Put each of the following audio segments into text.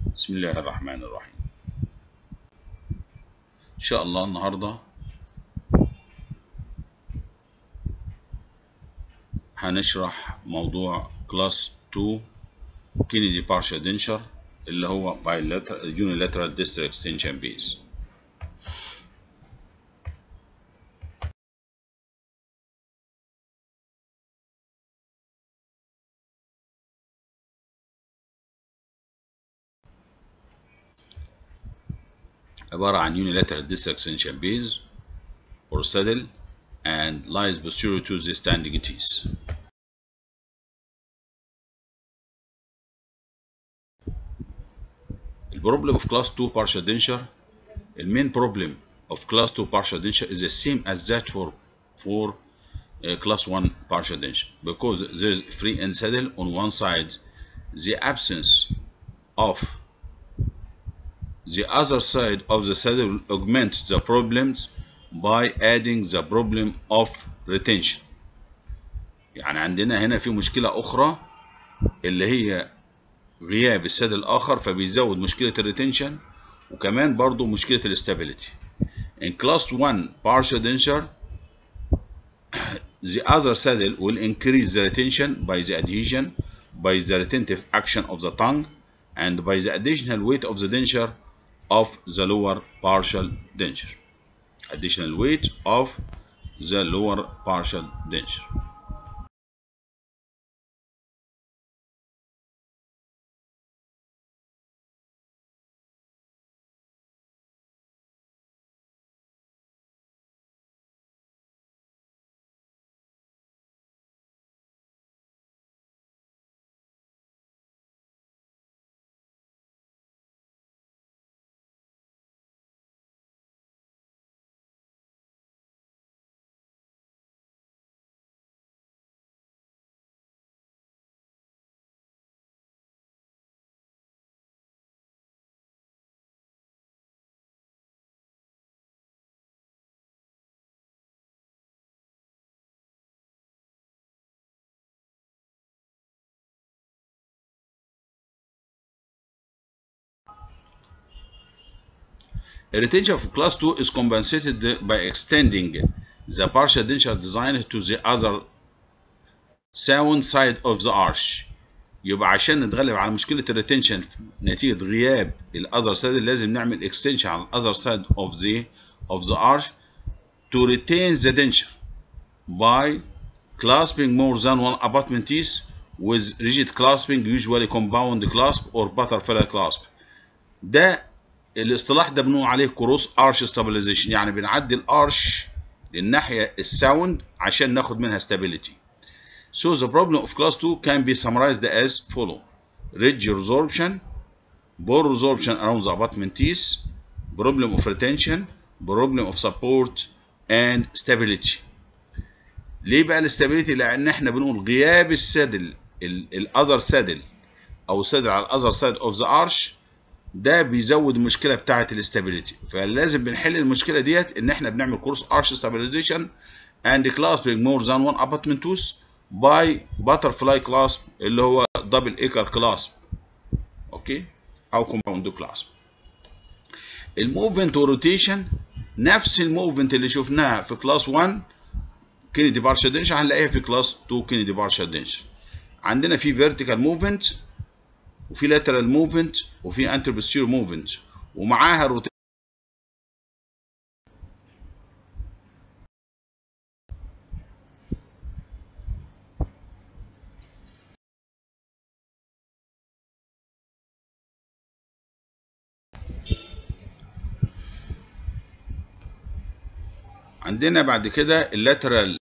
بسم الله الرحمن الرحيم إن شاء الله النهاردة هنشرح موضوع كلاس 2 كينيدي بارشا دينشر اللي هو bilateral unilateral distal extension base عبارة عن unilateral distal extension base or saddle and lies posterior to the standing teeth. The problem of class 2 partial denture, the main problem of class 2 partial denture is the same as that for, for uh, class 1 partial denture because there is free end saddle on one side, the absence of the other side of the saddle augments the problems by adding the problem of retention يعني عندنا هنا في مشكلة أخرى اللي هي غياب السد الآخر فبيزود مشكلة الريتنشن وكمان برضو مشكلة الاستابيليتي In class 1 partial denture the other saddle will increase the retention by the adhesion by the retentive action of the tongue and by the additional weight of the denture of the lower partial denture additional weight of the lower partial denture A retention of class 2 is compensated by extending the partial denture design to the other sound side of the arch. يبقى عشان نتغلب على مشكلة الريتنشن نتيجة غياب الاذر سايد لازم نعمل extension على الاذر سايد of the of the arch to retain the denture by clasping more than one abutment teeth with rigid clasping usually compound clasp or butterfly clasp. ده الاصطلاح ده بنقول عليه كروس ارش ستابلايزيشن يعني بنعدي الارش للناحيه الساوند عشان ناخد منها stability. So the problem of class 2 can be summarized as follow. Ridge resorption, poor resorption around the abutment teeth, problem of retention, problem of support and stability. ليه بقى الاستابيليتي؟ لان احنا بنقول غياب السادل الاذر سادل او السادل على الاذر سايد اوف ذا ارش ده بيزود المشكله بتاعه الاستابيليتي فلازم بنحل المشكله ديت ان احنا بنعمل كورس ارش ستابيلايزيشن اند clasping more than one abutment tooth by butterfly clasp اللي هو دبل ايكر كلاسب اوكي او كومباوند كلاسب الموفمنت والروتيشن نفس الموفمنت اللي شفناها في كلاس 1 كينيدي بارشا دنشر هنلاقيها في كلاس 2 كينيدي بارشا دنشر عندنا في فيرتيكال موفمنت وفي لاترال موفمنت وفي انتر بوستيريور موفمنت ومعاها روتيشن عندنا بعد كده اللاترال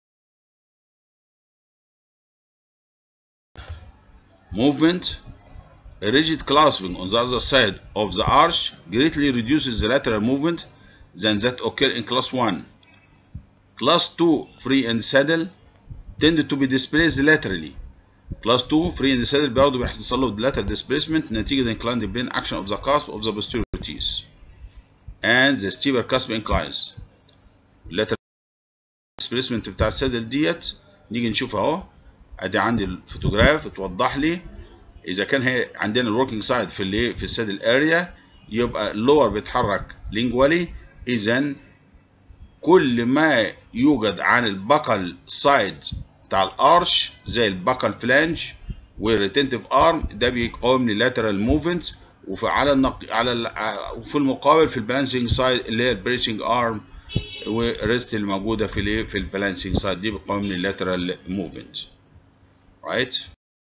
movement A rigid clasping on the other side of the arch greatly reduces the lateral movement than that occur in class 1. Class 2 free and saddle tend to be displaced laterally. Class 2 free and saddle برضه بيحصل له lateral displacement نتيجة inclined plane action of the cusp of the posterior teeth. And the steeper cusp inclines. lateral displacement بتاع السادل ديت نيجي نشوف اهو ادي عندي الفوتوغراف اتوضح لي اذا كان هي عندنا الوركينج سايد في الايه في السادل اريا يبقى اللور بيتحرك لينجوالي اذا كل ما يوجد عن البكل سايد بتاع الارش زي البكل فلانج والريتنتيف ارم ده بيقاوم لي لاترال موفمنت وفي على النق... على ال... وفي المقابل في البالانسنج سايد اللي هي البريسنج ارم والريست اللي موجوده في الايه في البالانسنج سايد دي بتقاوم لي اللاترال موفمنت رايت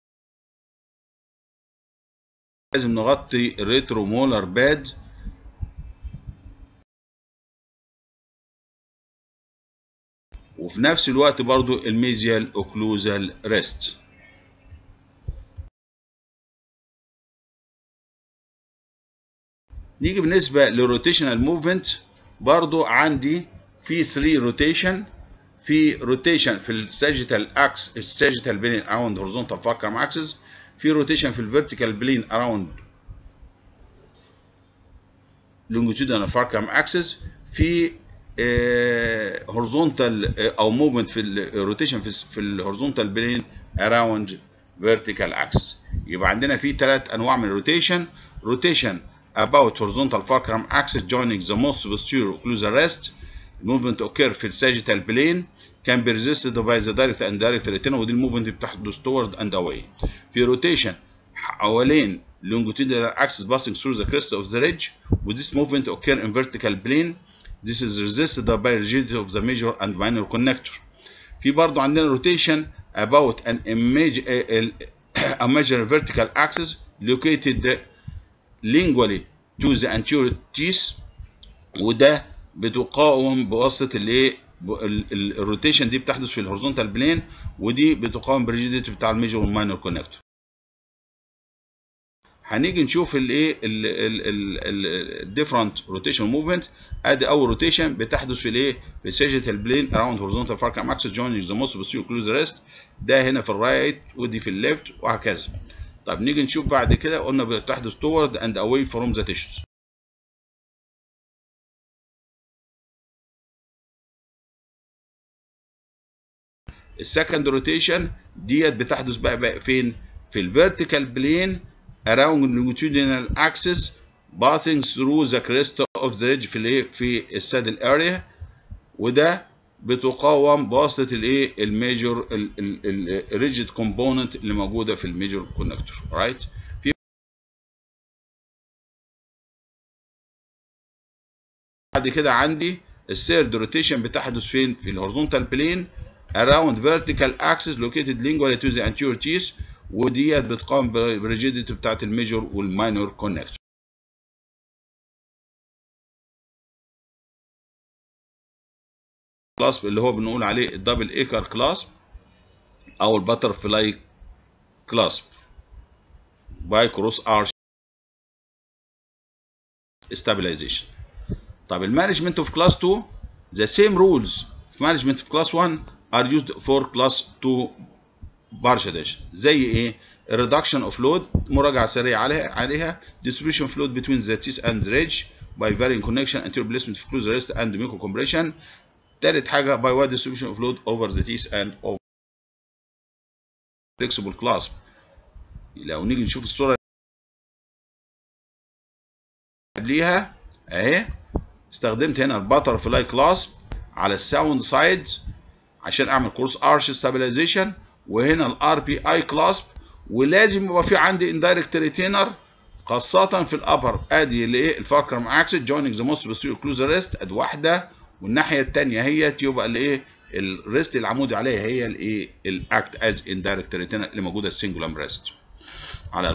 لازم نغطي الريترو مولر باد وفي نفس الوقت برضو الميزيال اوكلوزال ريست نيجي بالنسبة للروتيشنال موفمنت برضو عندي في 3 روتيشن في روتيشن في الساجيتال اكس الساجيتال بلين اراوند هورزونتال فاركرم اكسس في روتيشن في الفيرتيكال بلين اراوند لونجيتودينال فاركرم اكسس في هورزونتال او موفمنت في الروتيشن في, في الهورزونتال بلين اراوند فيرتيكال اكسس يبقى عندنا في ثلاث انواع من الروتيشن روتيشن about horizontal fulcrum axis joining the most posterior occlusal rest movement occur في sagittal plane can be resisted by the direct and indirect retina ودي الموفمنت بتحدث toward and away في rotation حوالين longitudinal axis passing through the crest of the ridge و this movement occur in vertical plane this is resisted by rigidity of the major and minor connector في برضه عندنا rotation about an image a major vertical axis located lingually to the anterior teeth وده بتقاوم بواسطه الايه الروتيشن دي بتحدث في الهورزونتال بلين ودي بتقاوم بالريجيديتي بتاع الميجور والماينور كونكتور هنيجي نشوف الايه الديفرنت روتيشن موفمنت ادي اول روتيشن بتحدث في الايه في سيجيتال بلين اراوند هورزونتال فاركم اكسس جوينج ذا موست بوستيريور كلوز ريست ده هنا في الرايت ودي في الليفت وهكذا طب نيجي نشوف بعد كده قلنا بتحدث toward and away from the tissues السكند روتيشن ديت بتحدث بقى, بقى فين في الفيرتيكال بلين around longitudinal axis passing through the crest of the ridge في الايه في السادل اريا وده بتقاوم بواسطه الايه الميجور الريجيد كومبوننت اللي موجوده في الميجور كونكتور رايت في بعد كده عندي الثيرد روتيشن بتحدث فين في الهورزونتال بلين around vertical axis located lingually to the anterior teeth وديت بتقام بالريجيديتي بتاعت الميجور والماينور كونكتور كلاسب اللي هو بنقول عليه الدبل ايكر كلاسب او الباتر فلاي كلاسب باي كروس ارش stabilization طب المانجمنت اوف كلاس 2 the same rules في مانجمنت في كلاس 1 are used for class 2 بارشدش زي ايه الريدكشن اوف لود مراجعه سريعه عليها عليها distribution fluid between the teeth and the ridge by varying connection anterior placement of close rest and micro compression تالت حاجه by wide distribution of load over the teeth and over flexible clasp لو نيجي نشوف الصوره قبليها اهي استخدمت هنا الباتر فلاي كلاسب على الساوند سايد عشان اعمل كورس ارش ستابلايزيشن وهنا الار بي اي كلاسب ولازم يبقى في عندي اندايركت ريتينر خاصة في الابر ادي الايه الفاكرم اكسس جويننج ذا موست بوستيريور كلوز ريست ادي واحدة والناحية الثانية هي يبقى الايه الريست العمودي عليها هي الايه الاكت از اندايركت ريتينر اللي موجودة السنجولام ريست على ال...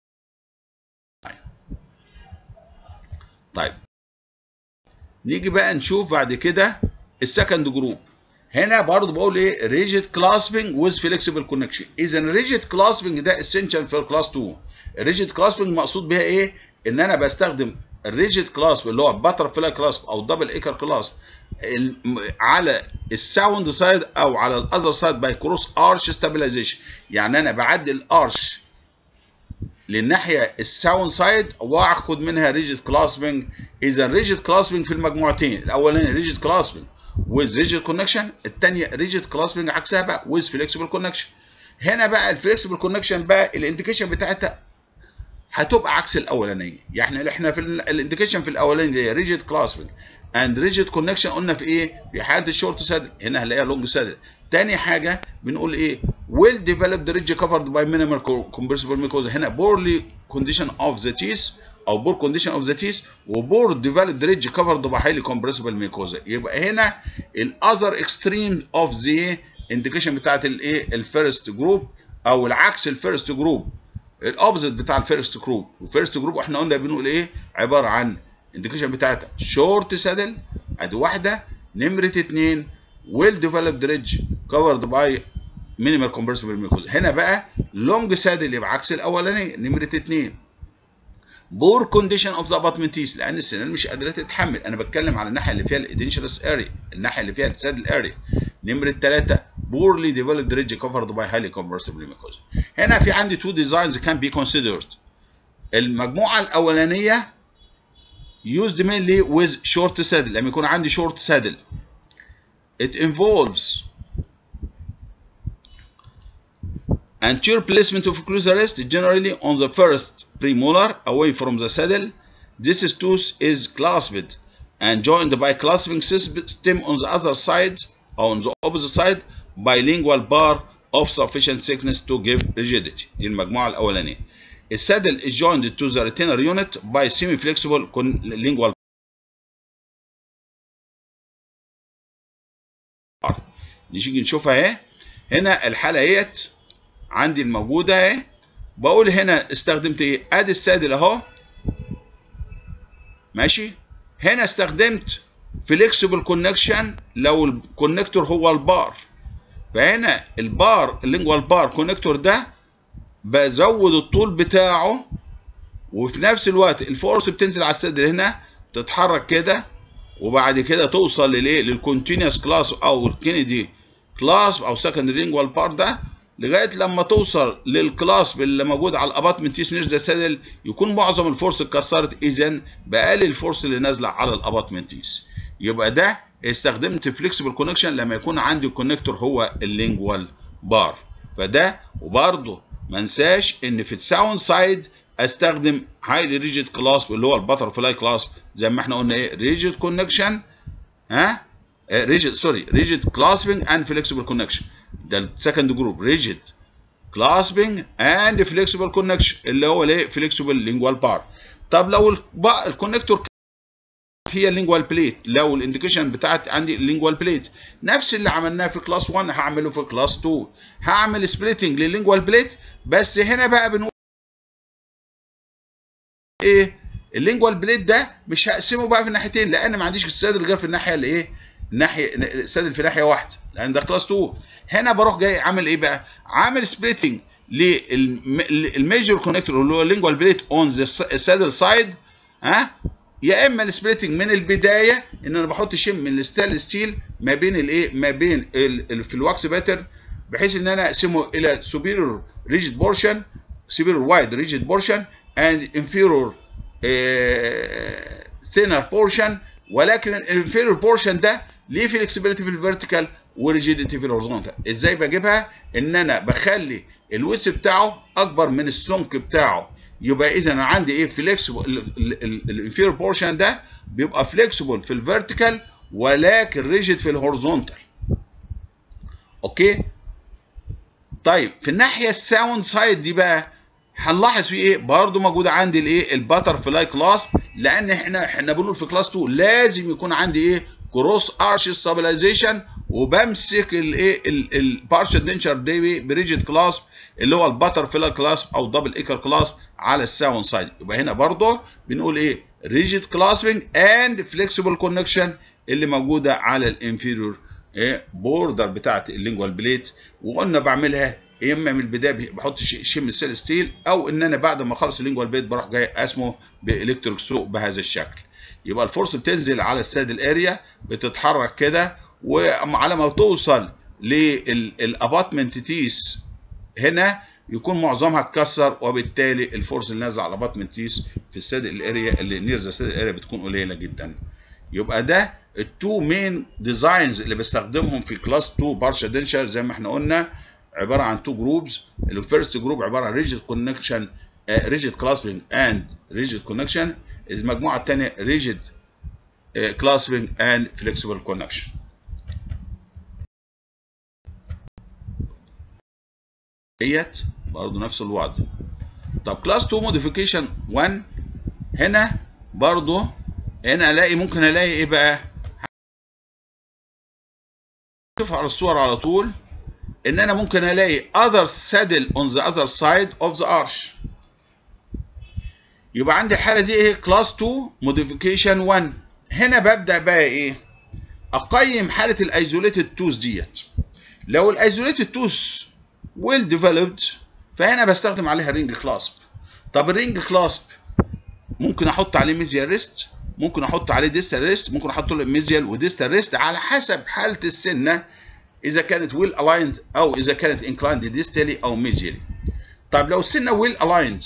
طيب نيجي بقى نشوف بعد كده السكند جروب هنا برضه بقول ايه ريجيد كلاسبنج ويز فليكسبل كونكشن اذا الريجيد كلاسبنج ده اسينشال في الكلاس 2 الريجيد كلاسبنج مقصود بيها ايه ان انا بستخدم الريجيد كلاسب اللي هو الباتر فلاي كلاسب او الدبل ايكر كلاسب على الساوند سايد او على الاذر سايد باي كروس ارش ستابلايزيشن يعني انا بعدي الارش للناحيه الساوند سايد واخد منها ريجيد كلاسبنج اذا ريجيد كلاسبنج في المجموعتين الاولاني ريجيد كلاسبنج with rigid connection الثانيه rigid clasping عكسها بقى with flexible connection هنا بقى الفليكسبل كونكشن بقى الانديكيشن بتاعتها هتبقى عكس الاولانيه يعني احنا في الانديكيشن في الاولانيه ريجيد كلاسبنج اند ريجيد كونكشن قلنا في ايه في حاله الشورت سادل هنا هنلاقيها لونج سادل تاني حاجه بنقول ايه ويل ديفلوبد ريدج كفرد باي مينيمال كومبرسبل ميكوزا هنا بورلي كونديشن اوف ذا تيس او بور كونديشن اوف ذا تيس وبور ديفلوبد ريدج كفرد باي هايلي كومبرسبل ميكوزا يبقى هنا الاذر اكستريم اوف ذا انديكيشن بتاعت الايه الفيرست جروب او العكس الفيرست جروب الاوبزيت بتاع الفيرست جروب والفيرست جروب احنا قلنا بنقول ايه عباره عن انديكيشن بتاعتها شورت سادل ادي واحده نمره اثنين ويل ديفلوبد ريدج كفرد باي مينيمال كومبرسبل ميكوز هنا بقى لونج سادل يبقى عكس الاولانيه نمره اثنين بور كونديشن اوف ذا اباتمنتيس لان السنان مش قادره تتحمل انا بتكلم على الناحيه اللي فيها الادنشرس اريا الناحيه اللي فيها السادل اريا نمره ثلاثه بورلي ديفلوبد ريدج كفرد باي هايلي كومبرسبل ميكوز هنا في عندي تو ديزاينز كان بي كونسيدرد المجموعه الاولانيه used mainly with short saddle لما يكون عندي short saddle it involves anterior placement of occlusal rest generally on the first premolar away from the saddle this tooth is clasped and joined by clasping system on the other side or on the opposite side bilingual bar of sufficient thickness to give rigidity دي المجموعة الأولانية السادل is joined to the retainer unit by semi-flexible lingual bar نيجي نشوفها اهي هنا الحالة اهيت عندي الموجودة اهي بقول هنا استخدمت ايه ادي السادل اهو ماشي هنا استخدمت فليكسبل كونكشن لو الكونكتور هو البار فهنا البار اللينجوال بار كونكتور ده بزود الطول بتاعه وفي نفس الوقت الفورس بتنزل على الصدر هنا تتحرك كده وبعد كده توصل للايه للكونتينوس كلاس او الكينيدي كلاس او سكندري لينجوال بار ده لغايه لما توصل للكلاس اللي موجود على الاباتمنت تيس نير ذا سادل يكون معظم الفورس اتكسرت اذا بقلل الفورس اللي نازله على الاباتمنت تيس يبقى ده استخدمت فليكسبل كونكشن لما يكون عندي الكونكتور هو اللينجوال بار فده وبرده ما انساش ان في الساوند سايد استخدم هايلي ريجيد كلاسب اللي هو البتر فلاي كلاسب زي ما احنا قلنا ايه ريجيد كونكشن ها ريجيد سوري ريجيد كلاسبنج اند فليكسبل كونكشن ده السكند جروب ريجيد كلاسبنج اند فليكسبل كونكشن اللي هو الايه فليكسبل لينجوال بار طب لو الكونكتور هي اللينجوال بليت لو الانديكيشن بتاعت عندي اللينجوال بليت نفس اللي عملناه في كلاس 1 هعمله في كلاس 2 هعمل سبليتنج لللينجوال بليت بس هنا بقى بنقول ايه اللينجوال بليت ده مش هقسمه بقى في الناحيتين لان ما عنديش السادل غير في الناحيه اللي ايه الناحيه السادل في ناحيه واحده لان ده كلاس 2 هنا بروح جاي عامل ايه بقى عامل سبليتنج للميجر كونكتور اللي هو اللينجوال بليت اون ذا سادل سايد ها يا اما السبليتنج من البدايه ان انا بحط شم من الستال ستيل ما بين الايه ما بين ال في الواكس باتر بحيث ان انا اقسمه الى superior rigid portion superior wide rigid portion and inferior thinner portion ولكن الانفيريور بورشن ده ليه فلكسبيليتي في الفيرتيكال وريجيديتي في الهورزونتال ازاي بجيبها ان انا بخلي الويتس بتاعه اكبر من السمك بتاعه يبقى اذا انا عندي ايه فليكسبل الانفيريور بورشن ده بيبقى فليكسبل في الفيرتيكال ولكن ريجيد في الهورزونتال اوكي طيب في الناحيه الساوند سايد دي بقى هنلاحظ في ايه برضو موجوده عندي الايه الباتر فلاي كلاس لان احنا احنا بنقول في كلاس 2 لازم يكون عندي ايه كروس ارش ستابلايزيشن وبمسك الايه البارشل دنشر دي بريجيد كلاس اللي هو الباتر فلاي كلاس او دبل ايكر كلاس على الساوند سايد يبقى هنا برضو بنقول ايه ريجيد كلاسبنج اند فليكسيبل كونكشن اللي موجوده على الانفيريور ايه بوردر بتاعت اللينجوال بليت وقلنا بعملها يا اما من البدايه بحط شم السيل ستيل او ان انا بعد ما اخلص اللينجوال بليت بروح جاي اسمه بالكتريك سوق بهذا الشكل يبقى الفورس بتنزل على السادل اريا بتتحرك كده وعلى ما توصل للاباتمنت تيس هنا يكون معظمها اتكسر وبالتالي الفورس اللي نازله على الاباتمنت تيس في السادل اريا اللي نير ذا سادل اريا بتكون قليله جدا يبقى ده التو مين ديزاينز اللي بستخدمهم في كلاس 2 بارشا دنشر زي ما احنا قلنا عباره عن تو جروبز الفيرست جروب عباره عن ريجيد كونكشن ريجيد كلاسبنج اند ريجيد كونكشن المجموعه الثانيه ريجيد كلاسبنج اند فليكسبل كونكشن ديت برضه نفس الوضع طب كلاس 2 موديفيكيشن 1 هنا برضه هنا الاقي ممكن الاقي ايه بقى شوف على الصور على طول ان انا ممكن الاقي other saddle on the other side of the arch يبقى عندي الحاله دي ايه كلاس 2 موديفيكيشن 1 هنا ببدا بقى ايه اقيم حاله الايزوليتد توث ديت لو الايزوليتد توث ويل ديفلوبد فهنا بستخدم عليها رينج كلاسب طب الرينج كلاسب ممكن احط عليه ميزيال ريست ممكن احط عليه ديستال ريست ممكن احط له ميزيال وديستال ريست على حسب حاله السنه اذا كانت ويل الايند او اذا كانت انكلايند ديستالي او ميزيالي طب لو السنه ويل الايند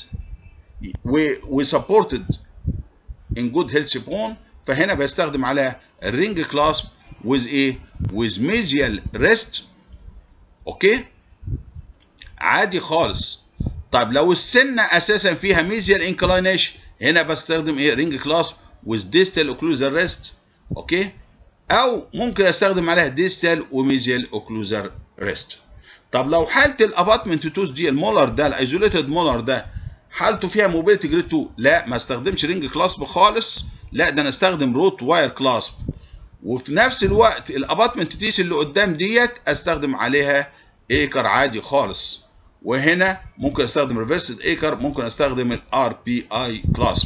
وسبورتد ان جود هيلث بون فهنا بستخدم عليها الرينج كلاسب with ايه with mesial rest اوكي عادي خالص طيب لو السنه اساسا فيها ميزيال انكلاينيشن هنا بستخدم ايه رينج كلاس with distal occlusal rest اوكي او ممكن استخدم عليها distal وميزيال occlusal rest طب لو حاله الاباتمنت توز دي المولر ده الايزوليتد مولر ده حالته فيها موبيليتي جريد 2 لا ما استخدمش رينج كلاسب خالص لا ده انا استخدم روت واير كلاسب وفي نفس الوقت الاباتمنت تيس اللي قدام ديت استخدم عليها ايكر عادي خالص وهنا ممكن استخدم ريفرسد ايكر ممكن استخدم الار بي اي كلاسب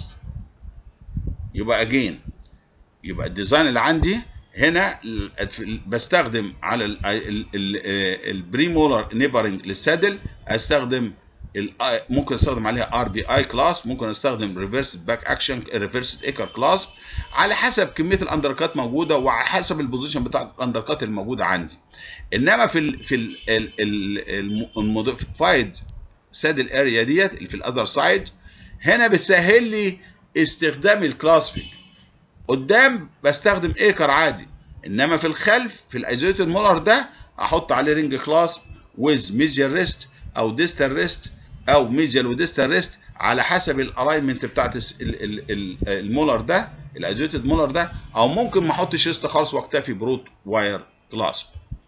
يبقى اجين يبقى الديزاين اللي عندي هنا بستخدم على البريمولر نيبرنج للسادل استخدم ممكن استخدم عليها ار بي اي كلاس ممكن استخدم ريفرسد باك اكشن ريفرسد ايكر كلاس على حسب كميه الاندركات موجوده وعلى حسب البوزيشن بتاع الاندركات الموجوده عندي انما في ال في الموديفايد سادل اريا ديت اللي في الاذر سايد هنا بتسهل لي استخدام الكلاسبنج قدام بستخدم ايكر عادي انما في الخلف في الايزوليتد مولر ده احط عليه رينج كلاس ويز ميزيال ريست او ديستال ريست او ميزيال وديستال ريست على حسب الالاينمنت بتاعت المولر ده الايزوليتد مولر ده او ممكن ما احطش ريست خالص واكتفي بروت واير كلاس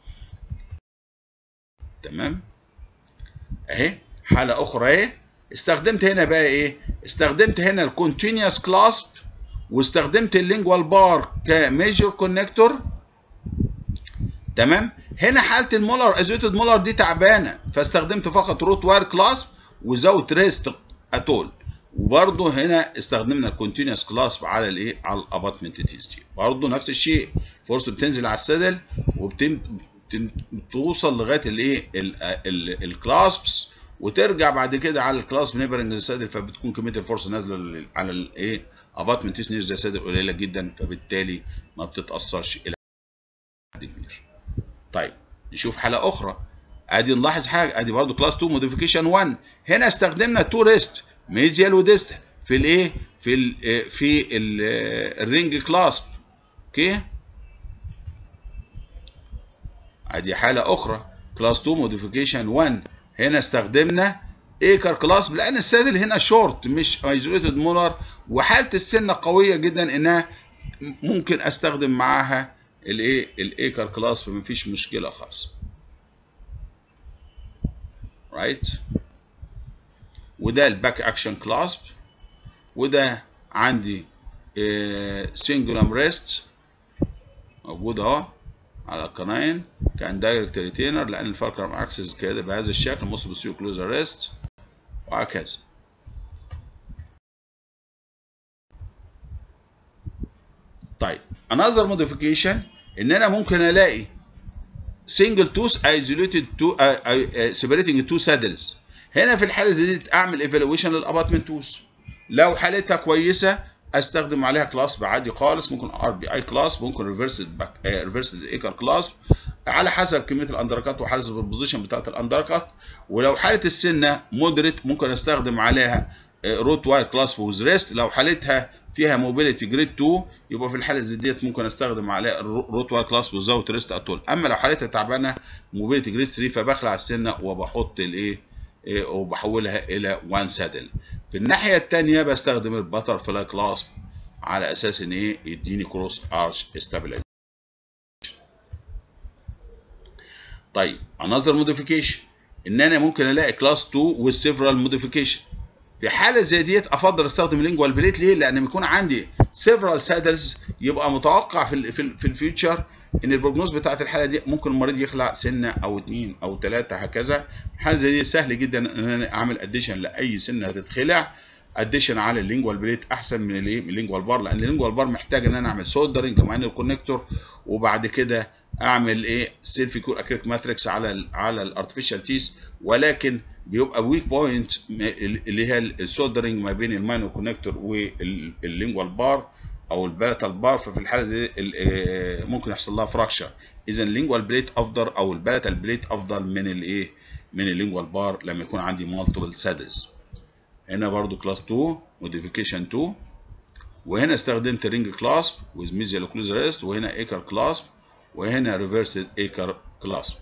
تمام اهي حاله اخرى اهي استخدمت هنا بقى ايه استخدمت هنا الكونتينوس كلاسب واستخدمت اللينجوال بار كميجر كونكتور تمام هنا حاله المولر ازوتد مولر دي تعبانه فاستخدمت فقط روت واير كلاسب وزود ريست اتول وبرضه هنا استخدمنا الكونتينوس كلاسب على الايه على الاباتمنت تيستي برضه نفس الشيء فرصه بتنزل على السدل وبتوصل لغايه الايه الكلاسبس وترجع بعد كده على الكلاس نيبرنج للسادل فبتكون كميه الفرصه نازله على الايه اباتمنت تيس زي سادل قليله جدا فبالتالي ما بتتاثرش الى حد كبير. طيب نشوف حاله اخرى ادي نلاحظ حاجه ادي برضو كلاس 2 موديفيكيشن 1 هنا استخدمنا تو ريست ميزيال وديستال في الايه في ال في ال الرينج كلاسب اوكي ادي حاله اخرى كلاس 2 موديفيكيشن 1 هنا استخدمنا ايكر كلاس لان السادل هنا شورت مش ايزوليتد مولر وحاله السنه قويه جدا انها ممكن استخدم معاها الايه الايكر كلاس فمفيش مشكله خالص رايت right. وده الباك اكشن كلاسب وده عندي سنجولام ريست موجود اهو على القناين كان دايركت ريتينر لان الفالكرم اكسس كده بهذا الشكل مص بسيو كلوزر ريست وهكذا طيب another modification ان انا ممكن الاقي single tooth isolated to uh, uh, separating two saddles هنا في الحاله دي اعمل ايفالويشن للاباتمنت توث لو حالتها كويسه استخدم عليها كلاس عادي خالص ممكن ار بي اي كلاس ممكن ريفرسد باك ريفرسد ايكر كلاس على حسب كميه الاندركات وحسب البوزيشن بتاعت الاندركات ولو حاله السنه مودريت ممكن استخدم عليها روت واير كلاس ووز ريست لو حالتها فيها موبيليتي جريد 2 يبقى في الحاله زي ديت ممكن استخدم عليها الروت واير كلاس وزاوت ريست اتول اما لو حالتها تعبانه موبيليتي جريد 3 فبخلع السنه وبحط الايه وبحولها الى وان سادل في الناحيه الثانيه بستخدم الباتر فلاي كلاس على اساس ان ايه يديني كروس ارش ستابيلايزيشن طيب another modification ان انا ممكن الاقي كلاس 2 with several modification في حاله زي ديت افضل استخدم لينجوال بليت ليه؟ لان بيكون عندي several saddles يبقى متوقع في ال في, ال في الفيوتشر ان البروجنوز بتاعت الحاله دي ممكن المريض يخلع سنه او اثنين او ثلاثه هكذا حاله زي دي سهل جدا ان انا اعمل اديشن لاي سنه هتتخلع اديشن على اللينجوال بليت احسن من الايه من اللينجوال بار لان اللينجوال بار محتاج ان انا اعمل سولدرنج مع الكونكتور وبعد كده اعمل ايه سيلفي كور اكريك ماتريكس على ال على الارتفيشال تيس ولكن بيبقى ويك بوينت اللي هي السولدرنج ما بين الماينو كونكتور واللينجوال بار او البلاتال بار ففي الحاله دي ممكن يحصل لها فراكشر اذا اللينجوال بليت افضل او البلاتال بليت افضل من الايه من اللينجوال بار لما يكون عندي مالتيبل سادز هنا برضو كلاس 2 موديفيكيشن 2 وهنا استخدمت رينج كلاسب ويز ميزيال اوكلوز ريست وهنا ايكر كلاسب وهنا ريفرسد ايكر كلاسب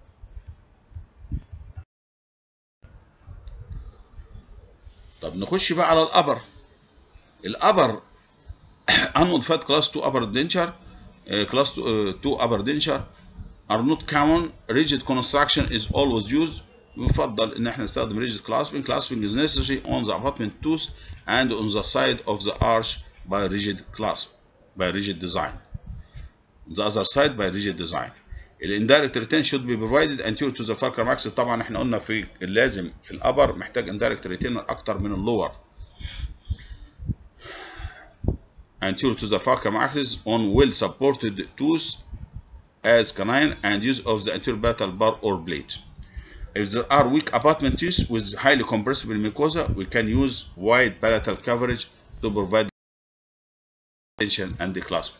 طب نخش بقى على الابر الابر unmodified class 2 upper denture uh, class 2, uh, 2 upper denture are not common rigid construction is always used يفضل ان احنا نستخدم rigid clasping clasping is necessary on the abutment tooth and on the side of the arch by rigid clasp by rigid design the other side by rigid design indirect retain should be provided anterior to the fulcrum axis طبعا احنا قلنا في اللازم في الابر محتاج indirect retain اكتر من اللور anterior to the fulcrum axis on well supported tooth as canine and use of the anterior palatal bar or blade. If there are weak abutment teeth with highly compressible mucosa, we can use wide palatal coverage to provide tension and clasp.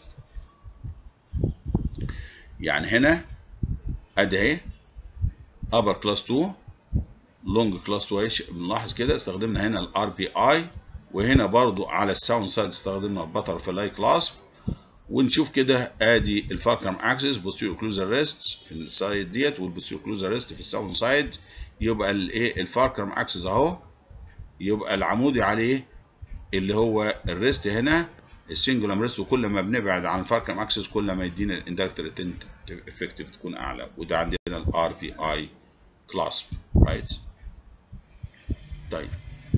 يعني هنا ادي اهي upper class 2 long class 2 بنلاحظ كده استخدمنا هنا الار بي اي وهنا برضو على الساوند سايد استخدمنا البتر فلاي كلاس ونشوف كده ادي الفالكرم اكسس بوستيريور اوكلوزال ريست في السايد ديت والبوستيريور اوكلوزال ريست في الساوند سايد يبقى الايه الفالكرم اكسس اهو يبقى العمودي عليه اللي هو الريست هنا السنجولام ريست وكل ما بنبعد عن الفالكرم اكسس كل ما يدينا الاندكتور ريتنت افكتيف تكون اعلى وده عندنا الار بي اي كلاسب رايت طيب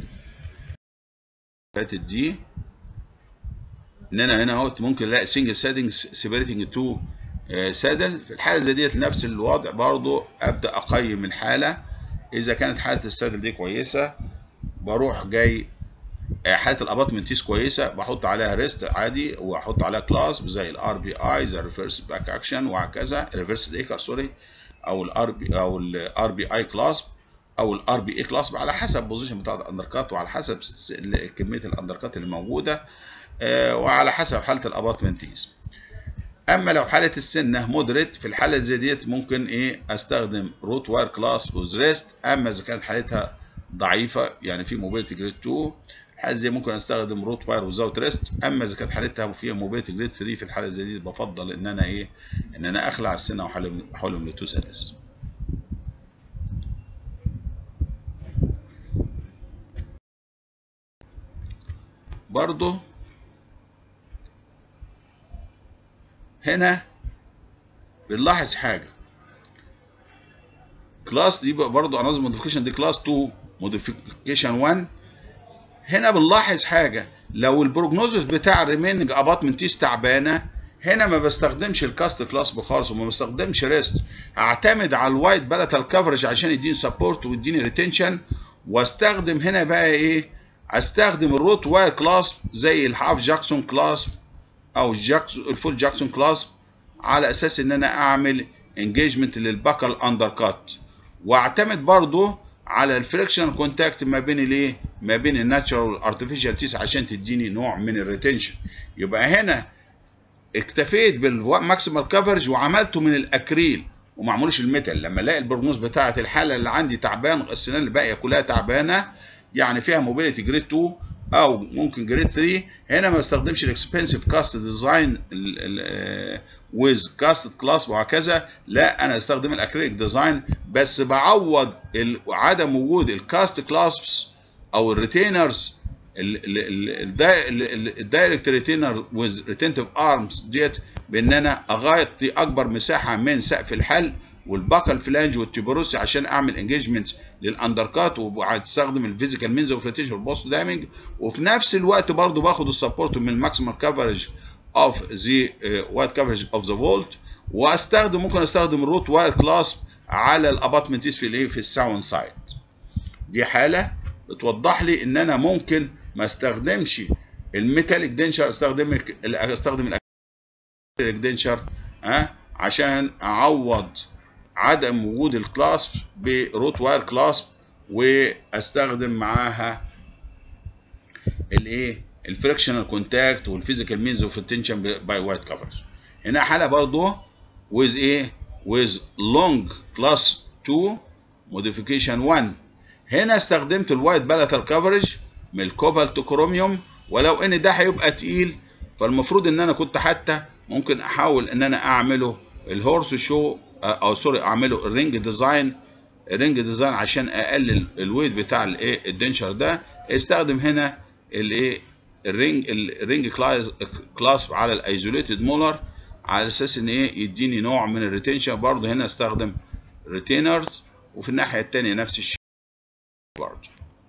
فاتت دي ان انا هنا اهوت ممكن الاقي سنجل سيتنج سيبريتنج تو سادل في الحاله زي ديت نفس الوضع برضو ابدا اقيم الحاله اذا كانت حاله السادل دي كويسه بروح جاي حاله الاباتمنت تيس كويسه بحط عليها ريست عادي واحط عليها كلاس زي الار بي اي زي الريفرس باك اكشن وهكذا ريفرس ديكر سوري او الار بي او الار بي اي كلاس او الار بي اي كلاس على حسب البوزيشن بتاع الاندركات وعلى حسب كميه الاندركات اللي موجوده وعلى حسب حاله الاباتمنتيز اما لو حاله السنه مودريت في الحاله زي ديت ممكن ايه استخدم روت واير كلاس ويز ريست اما اذا كانت حالتها ضعيفه يعني في موبيلتي جريد 2 حاله زي ممكن استخدم روت واير وزاوت ريست اما اذا كانت حالتها فيها موبيلتي جريد 3 في الحاله زي دي بفضل ان انا ايه ان انا اخلع السنه واحولهم لتو سادس برضه هنا بنلاحظ حاجه كلاس دي برضه انظم موديفيكيشن دي كلاس 2 موديفيكيشن 1 هنا بنلاحظ حاجه لو البروجنوزس بتاع الريميننج اباتمنت تيس تعبانه هنا ما بستخدمش الكاست كلاس خالص وما بستخدمش ريست اعتمد على الوايت بلاتال كفرج عشان يديني سبورت ويديني ريتنشن واستخدم هنا بقى ايه استخدم الروت واير كلاس زي الهاف جاكسون كلاس او الجاكسون الفول جاكسون كلاس على اساس ان انا اعمل انجيجمنت للباكال اندر كات واعتمد برضو على الفريكشن كونتاكت ما بين الايه ما بين الناتشرال والارتفيشال تيس عشان تديني نوع من الريتنشن يبقى هنا اكتفيت بالماكسيمال كفرج وعملته من الاكريل وما عملوش الميتال لما الاقي البرجنوز بتاعه الحاله اللي عندي تعبان السنان اللي باقيه كلها تعبانه يعني فيها موبيليتي جريد 2 او ممكن جريد 3 هنا ما بستخدمش الاكسبنسيف كاست ديزاين ويز كاست كلاس وهكذا لا انا استخدم الاكريليك ديزاين بس بعوض عدم وجود الكاست كلاسبس او الريتينرز الدايركت ريتينر ويز ريتنتيف ارمز ديت بان انا اغطي اكبر مساحه من سقف الحل والباكال فلانج والتيبروسي عشان اعمل انجيجمنت للاندركات وهستخدم الفيزيكال مينز اوف روتيشن والبوست دامج وفي نفس الوقت برضو باخد السبورت من الماكسيمال كفرج اوف ذا وايت كفرج اوف ذا فولت واستخدم ممكن استخدم الروت واير كلاسب على الاباتمنتيز في الايه في الساوند سايد دي حاله بتوضح لي ان انا ممكن ما استخدمش الميتاليك دنشر استخدم استخدم الاكريليك دنشر ها عشان اعوض عدم وجود الكلاسب بروت واير كلاسب واستخدم معاها الايه الفريكشنال كونتاكت والفيزيكال مينز اوف التنشن باي وايت كفرج هنا حاله برضه with ايه with long class 2 modification 1 هنا استخدمت الوايت بالاتال كفرج من الكوبالت كروميوم ولو ان ده هيبقى تقيل فالمفروض ان انا كنت حتى ممكن احاول ان انا اعمله الهورس شو او سوري اعمله الرينج ديزاين الرينج ديزاين عشان اقلل الويت بتاع الايه الدنشر ده استخدم هنا الايه الرينج الرينج كلاس كلاس على الايزوليتد مولر على اساس ان ايه يديني نوع من الريتنشن برضه هنا استخدم ريتينرز وفي الناحيه الثانيه نفس الشيء برضه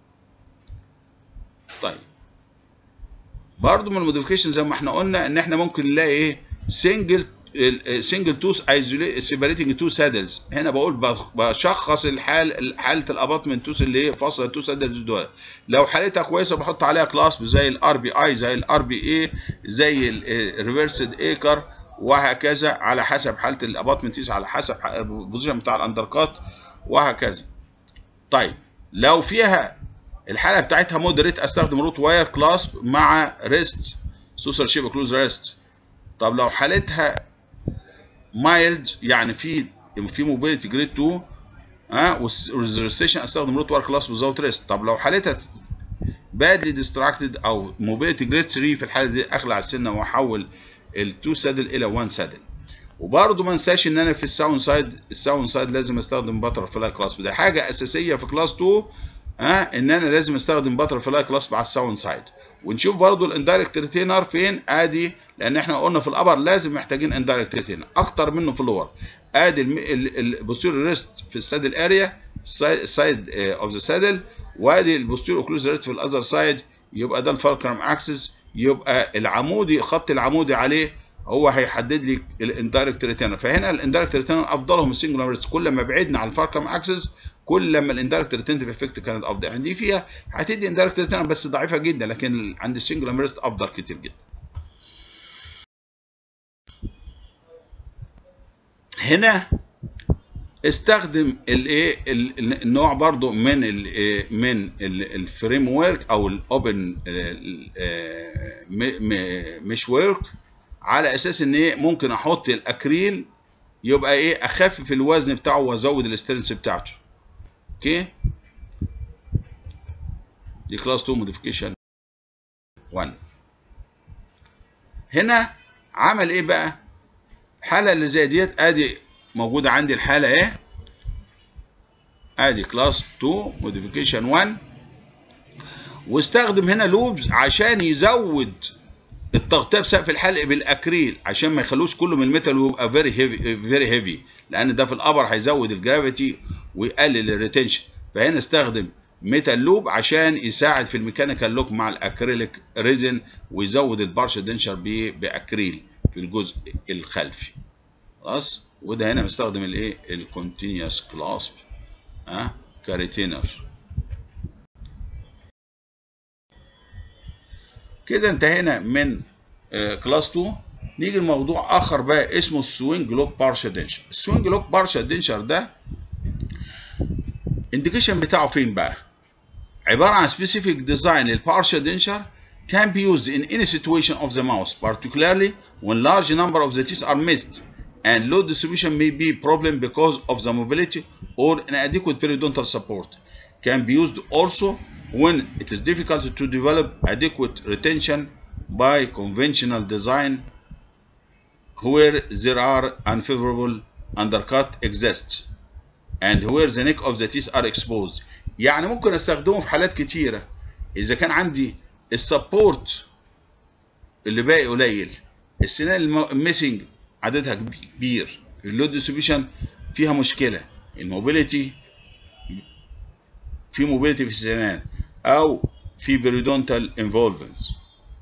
طيب برضه من الموديفيكيشن زي ما احنا قلنا ان احنا ممكن نلاقي ايه سنجل سنجل توث سيبريتنج تو سادلز هنا بقول بشخص الحال حاله الاباطمنت توث اللي هي فاصله تو سادلز دول لو حالتها كويسه بحط عليها كلاس زي الار بي اي زي الار بي اي زي الريفرسد ايكر وهكذا على حسب حاله الاباطمنت توث على حسب البوزيشن بتاع الاندركات وهكذا طيب لو فيها الحاله بتاعتها مودريت استخدم روت واير كلاس مع ريست سوسر شيب كلوز ريست طب لو حالتها مايلد يعني في في موبيليتي جريد 2 ها والريزرستيشن استخدم روت واير كلاس وزاوت ريست طب لو حالتها بادلي ديستراكتد او موبيليتي جريد 3 في الحاله دي اخلع السنه واحول ال2 سادل الى 1 سادل وبرضه ما انساش ان انا في الساوند سايد الساوند سايد لازم استخدم باتر فلاي كلاس ده حاجه اساسيه في كلاس 2 ها ان انا لازم استخدم باتر فلاي كلاس مع الساوند سايد ونشوف برضه الاندايركت ريتينر فين ادي لان احنا قلنا في الابر لازم محتاجين اندايركت ريتينر اكتر منه في اللور ادي البوستيريور ريست في السادل اريا سايد اوف ذا سادل وادي البوستيريور اوكلوز ريست في الاذر سايد يبقى ده الفالكرم اكسس يبقى العمودي الخط العمودي عليه هو هيحدد لي الاندايركت ريتينر فهنا الاندايركت ريتينر افضلهم السنجولار ريست كل ما بعدنا عن الفالكرم اكسس كل لما الاندايركت ريتنتيف افكت كانت افضل يعني دي فيها هتدي اندايركت ريتنتيف بس ضعيفه جدا لكن عند السنجل ريست افضل كتير جدا هنا استخدم الايه النوع برضو من ال من الفريم ورك او الاوبن مش ورك على اساس ان ايه ممكن احط الاكريل يبقى ايه اخفف الوزن بتاعه وازود الاسترنس بتاعته اوكي دي كلاس 2 موديفيكيشن 1 هنا عمل ايه بقى الحاله اللي زي ديت ادي موجوده عندي الحاله ايه ادي كلاس 2 موديفيكيشن 1 واستخدم هنا لوبز عشان يزود التغطيه بسقف الحلق بالاكريل عشان ما يخلوش كله من الميتال ويبقى فيري هيفي فيري هيفي لان ده في الابر هيزود الجرافيتي ويقلل الريتنشن فهنا استخدم ميتال لوب عشان يساعد في الميكانيكال لوك مع الاكريليك ريزن ويزود البارش دنشر باكريل في الجزء الخلفي خلاص وده هنا مستخدم الايه الكونتينيوس كلاسب ها كاريتينر كده انتهينا من كلاس 2 نيجي لموضوع اخر بقى اسمه السوينج لوك بارشا دنشر السوينج لوك بارشا دنشر ده انديكيشن بتاعه فين بقى عباره عن specific design للبارشا دنشر can be used in any situation of the mouse particularly when large number of the teeth are missed and low distribution may be problem because of the mobility or inadequate periodontal support can be used also when it is difficult to develop adequate retention by conventional design where there are unfavorable undercut exist and where the neck of the teeth are exposed يعني ممكن استخدمه في حالات كتيرة إذا كان عندي السبورت اللي باقي قليل السنان الميسنج عددها كبير اللود ديستريبيوشن فيها مشكلة الموبيليتي في موبيليتي في السنان أو في بريدونتال انفولفنس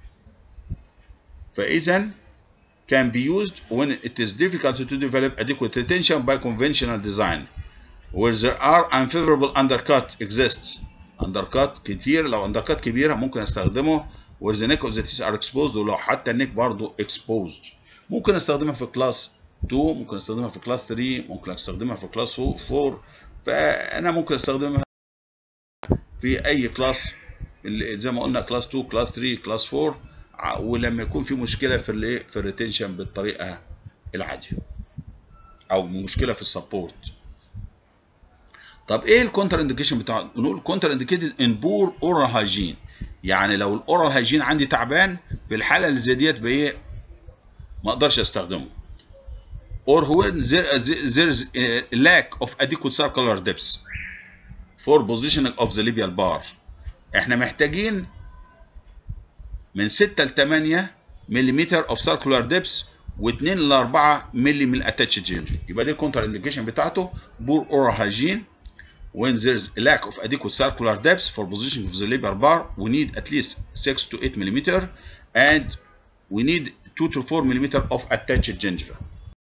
فإذا can be used when it is difficult to develop adequate retention by conventional design where there are unfavorable undercut exists undercut كتير لو undercut كبيرة ممكن استخدمه where the neck of the teeth are exposed ولو حتى النيك برضه exposed ممكن استخدمها في كلاس 2 ممكن استخدمها في كلاس 3 ممكن استخدمها في كلاس 4 فانا ممكن استخدمها في اي كلاس زي ما قلنا كلاس 2 كلاس 3 كلاس 4 ولما يكون في مشكله في الايه في الريتنشن بالطريقه العاديه او مشكله في السبورت طب ايه الكونتر انديكيشن بتاعه نقول كونتر انديكيتد ان بور اورال هايجين يعني لو الاورال هايجين عندي تعبان في الحاله اللي زي ديت بايه ما اقدرش استخدمه or when there, there is a lack of adequate circular depth for positioning of the labial bar احنا محتاجين من 6 ل 8 ملم of circular depth و2 ل 4 ملي من الاتاتش جينج يبقى دي الكونتر انديكيشن بتاعته بور اورال هايجين when there's a lack of adequate circular depth for positioning of the labial bar we need at least 6 to 8 millimeter and we need 2 to 4 millimeter of attached gingiva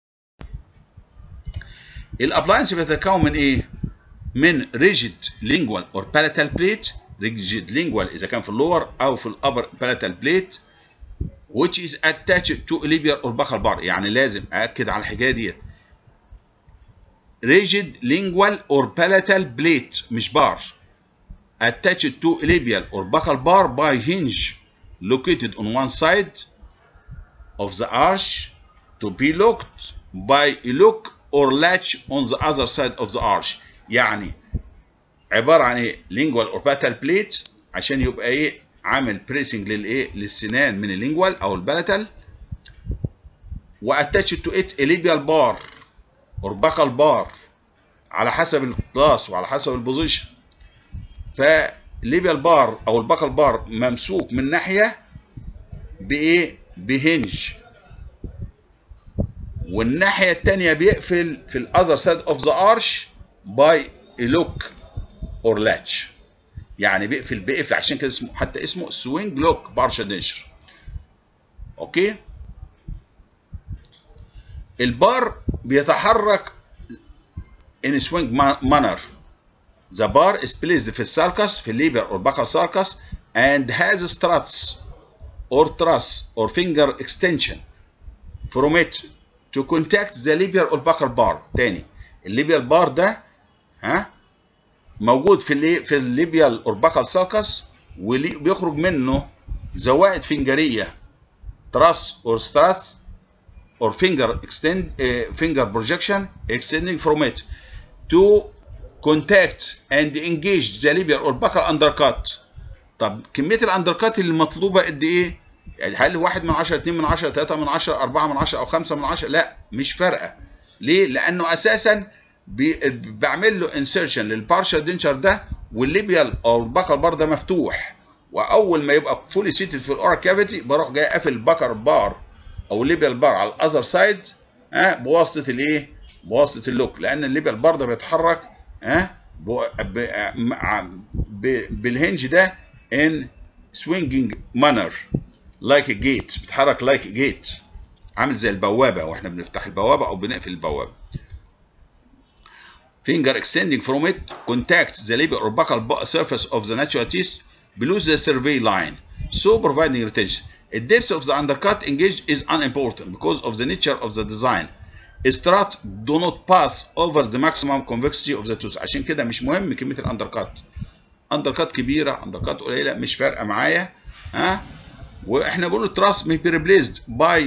الابلاينس بيتكون من ايه من rigid lingual or palatal plate rigid lingual اذا كان في اللور او في الابر palatal plate which is attached to labial or buccal bar يعني لازم ااكد على الحكايه ديت rigid lingual or palatal plate مش بار attached to labial or buccal bar by hinge located on one side of the arch to be locked by a lock or latch on the other side of the arch يعني عباره عن ايه lingual or palatal plate عشان يبقى ايه عامل بريسنج للايه للسنان من اللينجوال او البلاتال واتاتش تو ات labial bar or buccal bar على حسب الكلاس وعلى حسب البوزيشن فالليبيال بار او الباكل بار ممسوك من ناحيه بايه بهنج والناحيه الثانيه بيقفل في الاذر سايد اوف ذا ارش باي لوك اور لاتش يعني بيقفل بيقفل عشان كده اسمه حتى اسمه سوينج لوك بارشا دنشر اوكي البار بيتحرك in swing manner the bar is placed في السالكس في الليبر or buccal sulcus and has struts or truss or finger extension from it to contact the labial or buccal bar تاني الليبيال بار ده ها موجود في اللي في الليبيال اور باكال سالكس وبيخرج منه زوائد فنجريه تراس اور ستراس or finger extend uh, finger projection extending from it to contact and engage the labial or buccal undercut طب كميه الاندركات اللي مطلوبه قد ايه يعني هل 1 من 10 2 من 10 3 من 10 4 من 10 او 5 من 10 لا مش فارقه ليه لانه اساسا بعمل له انسيرشن للبارشال دينشر ده والليبيال او البكر بار ده مفتوح واول ما يبقى فولي سيتد في الاورال كافيتي بروح جاي قافل البكر بار او الليبيال بار على الاذر سايد ها بواسطه الايه بواسطه اللوك لان الليبيال بار ده بيتحرك ها بالهنج ده ان swinging manner like a gate بيتحرك like a gate عامل زي البوابه واحنا بنفتح البوابه او بنقفل البوابه finger extending from it contacts the labial or buccal surface of the natural teeth below the survey line so providing retention the depth of the undercut engaged is unimportant because of the nature of the design strut do not pass over the maximum convexity of the tooth عشان كده مش مهم كميه الاندركات اندركات كبيره اندركات قليله مش فارقه معايا ها واحنا بنقول التراس may be replaced by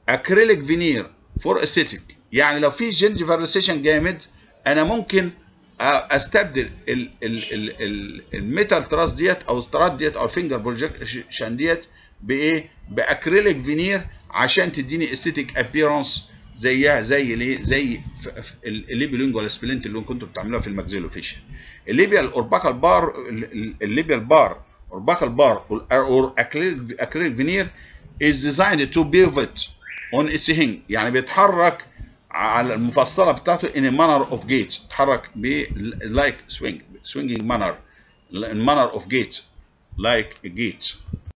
acrylic veneer for aesthetic يعني لو في gingival recession جامد انا ممكن استبدل الميتال تراس ديت او التراس ديت او الفينجر بروجكشن ديت بايه باكريليك فينير عشان تديني استيتيك ابييرنس زيها زي الايه زي الليبيولينجوال سبلنت اللي كنتوا بتعملوها في الماكسيلوفيشن الليبيال اورباكال بار الليبيال بار اورباكال بار اور اكريليك فينير is designed to pivot on its hinge يعني بيتحرك على المفصله بتاعته in a manner of gate بيتحرك ب like swing swinging manner manner of gate like a gate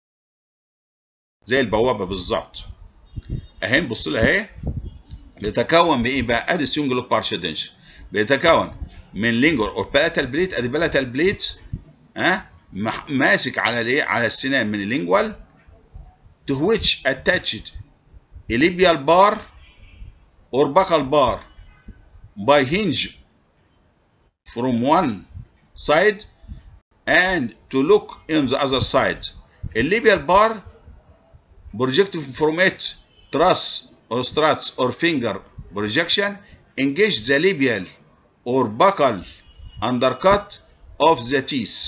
زي البوابه بالظبط اهي نبص لها اهي بيتكون بايه بقى ادي سيونج لوك بارشل دنشر بيتكون من لينجر اور بالاتال بليت ادي بالاتال بليت ها ماسك على الايه على السنان من اللينجوال to which attached a labial bar or buccal bar by hinge from one side and to look in the other side. A labial bar projected from it truss or struts or finger projection engage the labial or buccal undercut of the teeth.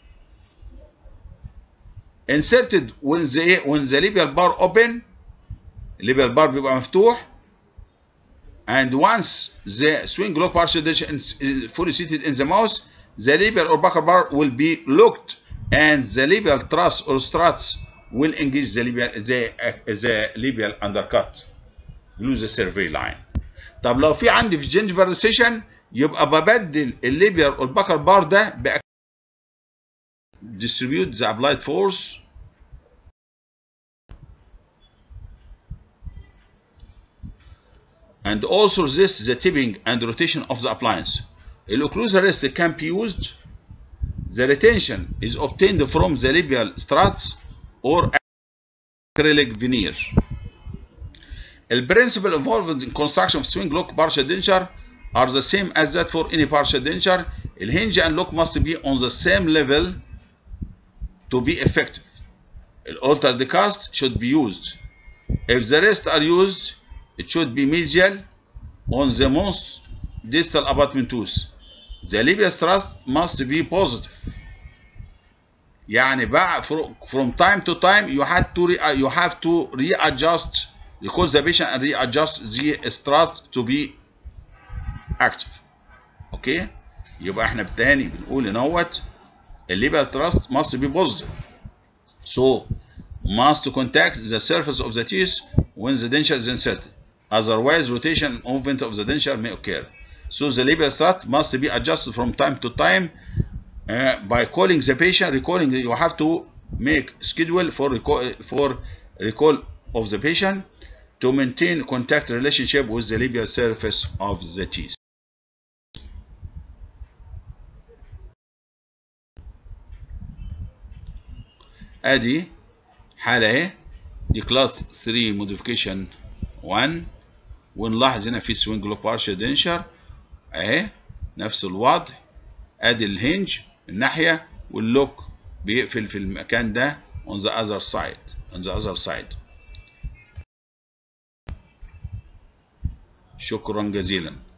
Inserted when the when the labial bar open, labial bar بيبقى مفتوح and once the swing low partial is fully seated in the mouth, the labial or buccal bar will be locked and the labial truss or struts will engage the labial, the, the labial undercut below the survey line. طب لو في عندي في gingival recession يبقى ببدل الليبيال or buccal bar ده ب distribute the applied force and also resist the tipping and rotation of the appliance. L'occlusal rest can be used. The retention is obtained from the labial struts or acrylic veneer. The principle involved in construction of swing lock partial denture are the same as that for any partial denture. The hinge and lock must be on the same level to be effective. The altered cast should be used. If the rest are used, it should be medial on the most distal abutment tooth. The labial thrust must be positive. يعني بقى from time to time you have to re, you have to readjust because the patient and readjust the thrust to be active. اوكي يبقى احنا بالتاني بنقول ان هوت الليبال thrust must be positive. So must contact the surface of the teeth when the denture is inserted. Otherwise, rotation and movement of the denture may occur. So the labial strut must be adjusted from time to time uh, by calling the patient. Recalling you have to make schedule for recall, for recall of the patient to maintain contact relationship with the labial surface of the teeth. ادي حاله اهي دي كلاس 3 موديفيكيشن 1 ونلاحظ هنا في سوينج لوك بارشل دنشر اهي نفس الوضع ادي الهنج الناحيه واللوك بيقفل في المكان ده on the other side on the other side شكرا جزيلا